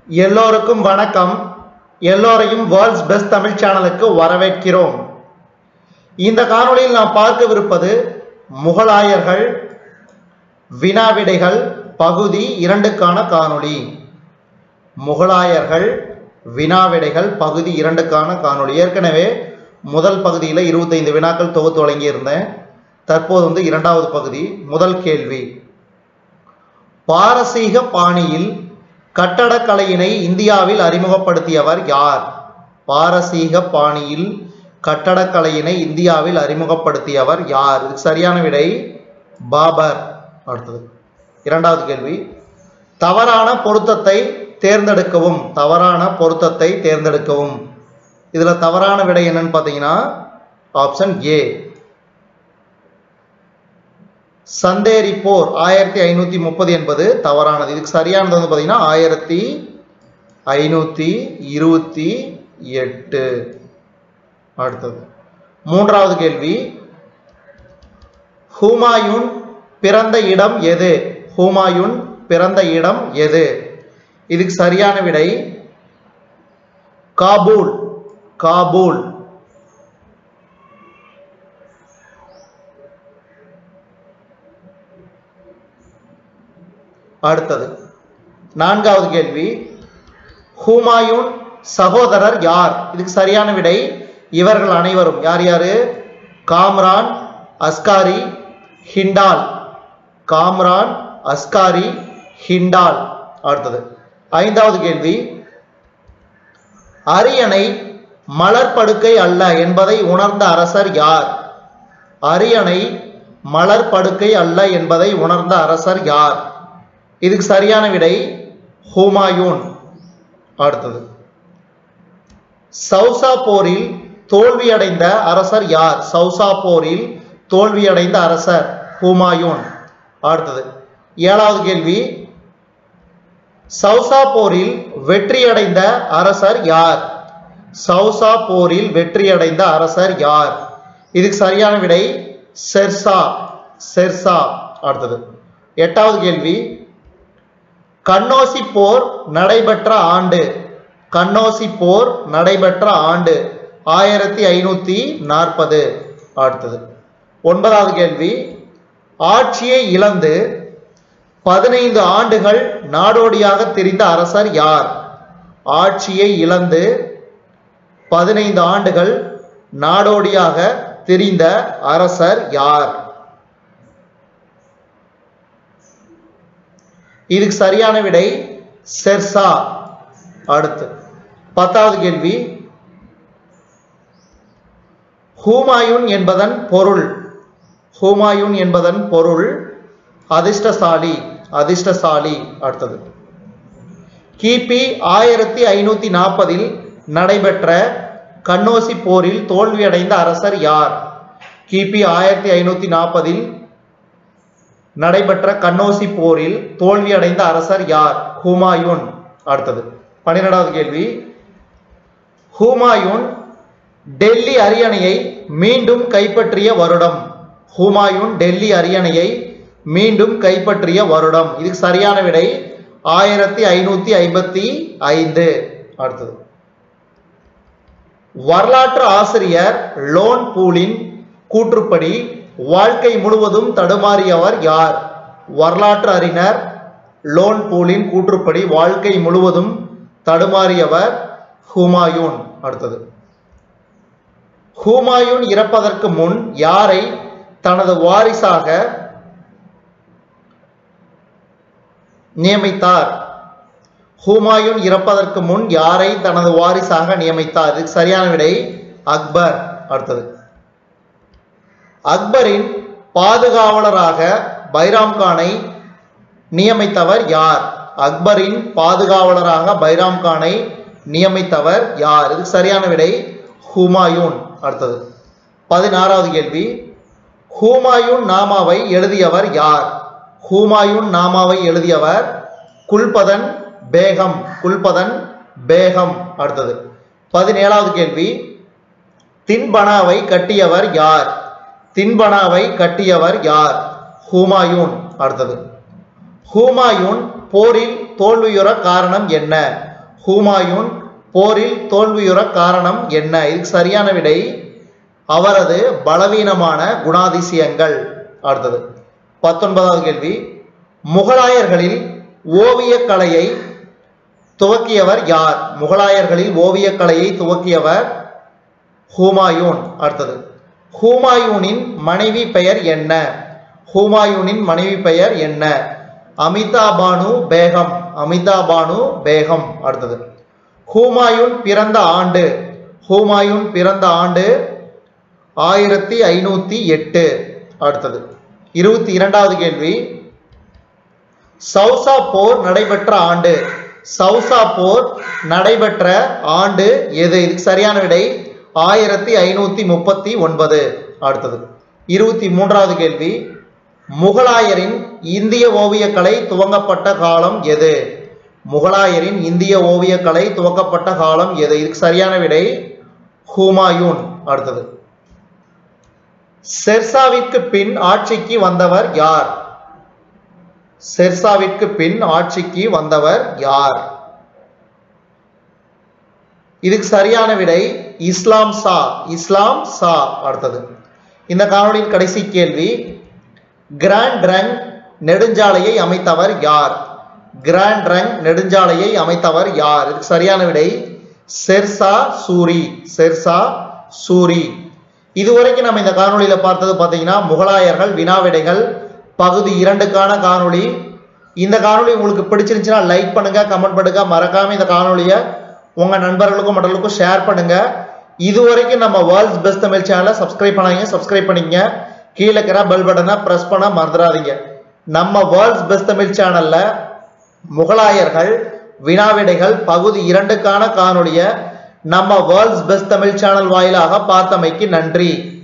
எல்லோருக்கும் வணக்கம் எல்லோரையும் வேர்ல்ட்ஸ் பெஸ்ட் தமிழ் சேனலுக்கு வரவேற்கிறோம் இந்த காணொளியில் நாம் பார்க்கவிருப்பது முகலாயர்கள் வினாவிடைகள் பகுதி இரண்டுக்கான காணொளி முகலாயர்கள் வினாவிடைகள் பகுதி இரண்டுக்கான காணொளி ஏற்கனவே முதல் பகுதியில் இருபத்தைந்து வினாக்கள் தொகுத்து வழங்கியிருந்தேன் தற்போது வந்து இரண்டாவது பகுதி முதல் கேள்வி பாரசீக பாணியில் கட்டடக்கலையினை இந்தியாவில் அறிமுகப்படுத்தியவர் யார் பாரசீக பாணியில் கட்டடக்கலையினை இந்தியாவில் அறிமுகப்படுத்தியவர் யார் இதுக்கு சரியான விடை பாபர் அடுத்தது இரண்டாவது கேள்வி தவறான பொருத்தத்தை தேர்ந்தெடுக்கவும் தவறான பொருத்தத்தை தேர்ந்தெடுக்கவும் இதுல தவறான விடை என்னன்னு பார்த்தீங்கன்னா ஆப்ஷன் ஏ சந்தேரி போர் ஆயிரத்தி ஐநூத்தி முப்பது என்பது தவறானது இதுக்கு சரியானது வந்து பார்த்தீங்கன்னா ஆயிரத்தி ஐநூத்தி இருபத்தி எட்டு அடுத்தது மூன்றாவது கேள்வி ஹுமாயூன் பிறந்த இடம் எது ஹுமாயூன் பிறந்த இடம் எது இதுக்கு சரியான விடை காபூல் காபூல் அடுத்தது நான்காவது கேள்வி ஹுமாயூன் சகோதரர் யார் இதுக்கு சரியான விடை இவர்கள் அனைவரும் யார் யாரு காம்ரான் அஸ்காரி ஹிண்டால் காம்ரான் அஸ்காரி ஹிண்டால் அடுத்தது ஐந்தாவது கேள்வி அரியணை மலர்படுக்கை அல்ல என்பதை உணர்ந்த அரசர் யார் அரியணை மலர்படுக்கை அல்ல என்பதை உணர்ந்த அரசர் யார் இதுக்கு சரியான விடை ஹுமாயூன் அடுத்தது சௌசா போரில் தோல்வியடைந்த அரசர் யார் சௌசா போரில் தோல்வியடைந்த அரசர் ஹுமாயூன் அடுத்தது ஏழாவது கேள்வி சௌசா போரில் வெற்றியடைந்த அரசர் யார் சௌசா போரில் வெற்றியடைந்த அரசர் யார் இதுக்கு சரியான விடை செர்சா செர்சா அடுத்தது எட்டாவது கேள்வி கண்ணோசி போர் நடைபெற்ற ஆண்டு கண்ணோசி போர் நடைபெற்ற ஆண்டு ஆயிரத்தி ஐநூத்தி நாற்பது அடுத்தது ஒன்பதாவது கேள்வி ஆட்சியை இழந்து பதினைந்து ஆண்டுகள் நாடோடியாக திரிந்த அரசர் யார் ஆட்சியை இழந்து பதினைந்து ஆண்டுகள் நாடோடியாக திரிந்த அரசர் யார் இதுக்கு சரியான விடை செர்சா அடுத்து பத்தாவது கேள்வி ஹூமாயூன் என்பதன் பொருள் ஹூமாயூன் என்பதன் பொருள் அதிர்ஷ்டசாலி அதிர்ஷ்டசாலி அடுத்தது கிபி ஆயிரத்தி ஐநூத்தி நாற்பதில் நடைபெற்ற கண்ணோசி போரில் தோல்வியடைந்த அரசர் யார் கிபி ஆயிரத்தி ஐநூத்தி நாற்பதில் நடைபெற்ற கண்ணோசி போரில் தோல்வியடைந்த அரசர் யார் ஹுமாயூன் அடுத்தது பன்னிரெண்டாவது கேள்வி ஹுமாயூன் டெல்லி அரியணையை மீண்டும் கைப்பற்றிய வருடம் ஹுமாயூன் டெல்லி அரியணையை மீண்டும் கைப்பற்றிய வருடம் இதுக்கு சரியான விடை ஆயிரத்தி ஐநூத்தி ஐம்பத்தி ஐந்து அடுத்தது வரலாற்று ஆசிரியர் லோன் பூலின் கூற்றுப்படி வாழ்க்கை முழுவதும் தடுமாறியவர் யார் வரலாற்று அறிஞர் லோன் பூலின் கூற்றுப்படி வாழ்க்கை முழுவதும் தடுமாறியவர் ஹுமாயூன் அடுத்தது ஹுமாயூன் இறப்பதற்கு முன் யாரை தனது வாரிசாக நியமித்தார் ஹுமாயூன் இறப்பதற்கு முன் யாரை தனது வாரிசாக நியமித்தார் இதுக்கு சரியான விடை அக்பர் அடுத்தது அக்பரின் பாதுகாவலராக பைராம் கானை நியமித்தவர் யார் அக்பரின் பாதுகாவலராக பைராம் கானை நியமித்தவர் யார் இதுக்கு சரியான விடை ஹுமாயூன் அடுத்தது பதினாறாவது கேள்வி ஹூமாயூன் நாமாவை எழுதியவர் யார் ஹூமாயூன் நாமாவை எழுதியவர் குல்பதன் பேகம் குல்பதன் பேகம் அடுத்தது பதினேழாவது கேள்வி தின்பனாவை கட்டியவர் யார் தின்பனாவை கட்டியவர் யார் ஹூமாயூன் அடுத்தது ஹூமாயூன் போரில் தோல்வியுற காரணம் என்ன ஹுமாயூன் போரில் தோல்வியுற காரணம் என்ன இதுக்கு சரியான விடை அவரது பலவீனமான குணாதிசயங்கள் அடுத்தது பத்தொன்பதாவது கேள்வி முகலாயர்களில் ஓவியக் கலையை துவக்கியவர் யார் முகலாயர்களில் ஓவியக் கலையை துவக்கியவர் ஹுமாயூன் அடுத்தது ஹுமாயூனின் மனைவி பெயர் என்ன ஹுமாயூனின் மனைவி பெயர் என்ன அமிதாபானு பேகம் அமிதாபானு பேகம் அடுத்தது ஹுமாயூன் பிறந்த ஆண்டு ஹுமாயூன் பிறந்த ஆண்டு ஆயிரத்தி ஐநூத்தி எட்டு அடுத்தது இருபத்தி இரண்டாவது கேள்வி சௌசா போர் நடைபெற்ற ஆண்டு சௌசா போர் நடைபெற்ற ஆண்டு எது இதுக்கு சரியான விடை ஆயிரத்தி ஐநூத்தி முப்பத்தி ஒன்பது அடுத்தது இருபத்தி மூன்றாவது கேள்வி முகலாயரின் இந்திய ஓவியக்கலை துவங்கப்பட்ட காலம் எது முகலாயரின் இந்திய ஓவியக்கலை துவக்கப்பட்ட காலம் எது இதுக்கு சரியான விடை ஹுமாயூன் அடுத்தது செர்சாவிற்கு பின் ஆட்சிக்கு வந்தவர் யார் செர்சாவிற்கு பின் ஆட்சிக்கு வந்தவர் யார் இதுக்கு சரியான விடை இஸ்லாம் சா இஸ்லாம் சா அடுத்தது இந்த காணொளியின் கடைசி கேள்வி கிராண்ட் ரங் நெடுஞ்சாலையை அமைத்தவர் யார் கிராண்ட் ரங் நெடுஞ்சாலையை அமைத்தவர் யார் இதுக்கு சரியான விடை செர்சா சூரி செர்சா சூரி இதுவரைக்கும் நம்ம இந்த காணொளியில பார்த்தது பார்த்தீங்கன்னா முகலாயர்கள் வினாவிடைகள் பகுதி இரண்டுக்கான காணொளி இந்த காணொளி உங்களுக்கு பிடிச்சிருந்துச்சுன்னா லைக் பண்ணுங்க கமெண்ட் பண்ணுங்க மறக்காம இந்த காணொளியை உங்க நண்பர்களுக்கும் மற்றவர்களுக்கும் ஷேர் பண்ணுங்க இதுவரைக்கும் நம்ம வேர்ல்ட்ஸ் பெஸ்ட் தமிழ் சேனலை சப்ஸ்கிரைப் பண்ணாங்க சப்ஸ்கிரைப் பண்ணிங்க கீழே இருக்கிற பெல் பட்டனை பிரஸ் பண்ண மறந்துடாதீங்க நம்ம வேர்ல்ட்ஸ் பெஸ்ட் தமிழ் சேனல்ல முகலாயர்கள் வினாவிடைகள் பகுதி இரண்டுக்கான காணொளியை நம்ம வேர்ல்ட்ஸ் பெஸ்ட் தமிழ் சேனல் வாயிலாக பார்த்தமைக்கு நன்றி